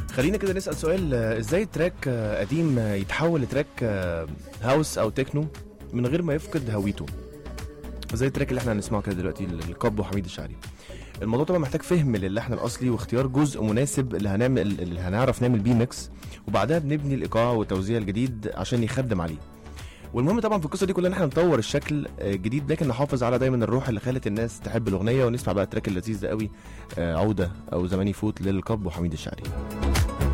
خلينا كده نسال سؤال آه، ازاي تراك آه، قديم آه، يتحول لتراك آه، هاوس او تكنو من غير ما يفقد هويته زي التراك اللي احنا هنسمعه كده دلوقتي الكاب وحميد الشاعري الموضوع طبعا محتاج فهم للحن الاصلي واختيار جزء مناسب اللي هنعمل اللي هنعرف نعمل بيه ميكس وبعدها بنبني الايقاع والتوزيع الجديد عشان يخدم عليه والمهم طبعا في القصه دي كلها ان احنا نطور الشكل آه، الجديد لكن نحافظ على دايما الروح اللي خلت الناس تحب الاغنيه ونسمع بقى التراك اللذيذ ده قوي آه، عوده او زمان يفوت للكاب وحميد الشاعري